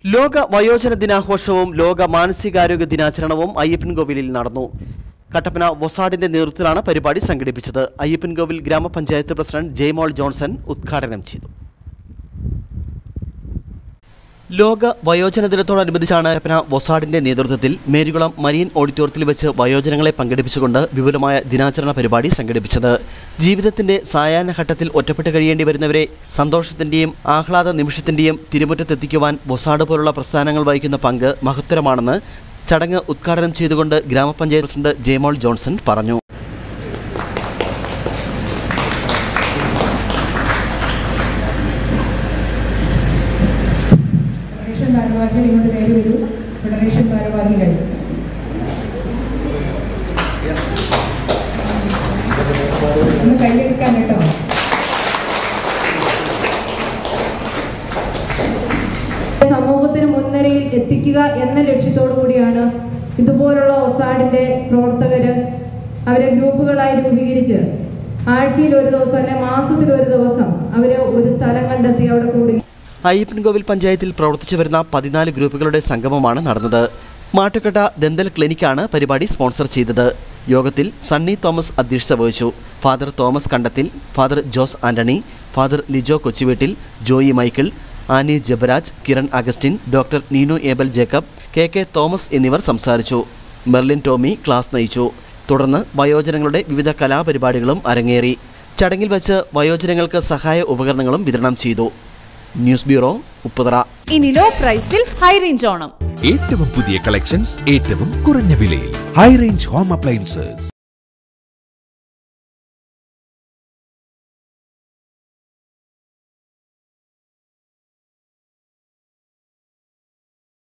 ലോക വയോജന ദിനാഘോഷവും ലോക മാനസികാരോഗ്യ ദിനാചരണവും അയ്യപ്പൻകോവിലിൽ നടന്നു കട്ടപ്പന വൊസാഡിന്റെ നേതൃത്വത്തിലാണ് പരിപാടി സംഘടിപ്പിച്ചത് അയ്യപ്പൻകോവിൽ ഗ്രാമപഞ്ചായത്ത് പ്രസിഡന്റ് ജെയ്മോൾ ജോൺസൺ ഉദ്ഘാടനം ചെയ്തു ലോക വയോജന ദിനത്തോടനുബന്ധിച്ചാണ് കട്ടപ്പന വൊസാഡിന്റെ നേതൃത്വത്തിൽ മേരികുളം മരിയൻ ഓഡിറ്റോറിയത്തിൽ വെച്ച് വയോജനങ്ങളെ പങ്കെടുപ്പിച്ചുകൊണ്ട് വിപുലമായ ദിനാചരണ പരിപാടി സംഘടിപ്പിച്ചത് ജീവിതത്തിന്റെ സായാഹ്ന ഘട്ടത്തിൽ ഒറ്റപ്പെട്ട് കഴിയേണ്ടി വരുന്നവരെ സന്തോഷത്തിന്റെയും ആഹ്ലാദ നിമിഷത്തിന്റെയും തിരുമുറ്റത്തെത്തിക്കുവാൻ വൊസാഡ് പോലുള്ള പ്രസ്ഥാനങ്ങൾ വഹിക്കുന്ന പങ്ക് മഹത്തരമാണെന്ന് ചടങ്ങ് ഉദ്ഘാടനം ചെയ്തുകൊണ്ട് ഗ്രാമപഞ്ചായത്ത് പ്രസിഡന്റ് ജെയ്മോൾ ജോൺസൺ പറഞ്ഞു ഫെഡറേഷൻ ഭാരവാഹികൾ ഇങ്ങോട്ട് കയറി വരൂ ഫെഡറേഷൻ ഭാരവാഹികൾ ഒന്ന് കൈയടിക്കാൻ കേട്ടോ സമൂഹത്തിന് മുൻനിരയിൽ എത്തിക്കുക എന്ന ലക്ഷ്യത്തോടു കൂടിയാണ് ഇതുപോലുള്ള ഒസാഡിന്റെ പ്രവർത്തകര് അവരെ ഗ്രൂപ്പുകളായി രൂപീകരിച്ച് ആഴ്ചയിൽ ഒരു ദിവസം അല്ലെ മാസത്തിൽ ഒരു ദിവസം അവര് ഒരു സ്ഥലം കണ്ടെത്തി അവിടെ കൂടി അയ്യപ്പൻകോവിൽ പഞ്ചായത്തിൽ പ്രവർത്തിച്ചു വരുന്ന പതിനാല് ഗ്രൂപ്പുകളുടെ സംഗമമാണ് നടന്നത് മാട്ടുക്കട്ട ദന്തൽ ക്ലിനിക്കാണ് പരിപാടി സ്പോൺസർ ചെയ്തത് യോഗത്തിൽ സണ്ണി തോമസ് അധ്യക്ഷത വഹിച്ചു father Thomas Kandathil father Jose Antony father Lijo Kochuveettil Joy Michael Annie Jabaraj Kiran Augustine doctor Neenu Abel Jacob K K Thomas എന്നിവർ സംസാരിച്ചു മെർലിൻ ടോമി ക്ലാസ് നയിച്ചു തുടർന്ന് വയോജനങ്ങളുടെ വിവിധ കലാപരിപാടികളും അരങ്ങേറി ചടങ്ങിൽ വച്ച് വയോജനങ്ങൾക്ക് സഹായ ഉപകരണങ്ങളും വിതരണം ചെയ്തു ന്യൂസ് ബ്യൂറോ ഉപ്പുതറ ഇനി ലോ പ്രൈസിൽ ഹൈ റേഞ്ച് ഓണം ഏറ്റവും പുതിയ കളക്ഷൻസ് ഏറ്റവും കുറഞ്ഞ വിലയിൽ ഹൈ റേഞ്ച് ഹോം അപ്ലയൻസസ്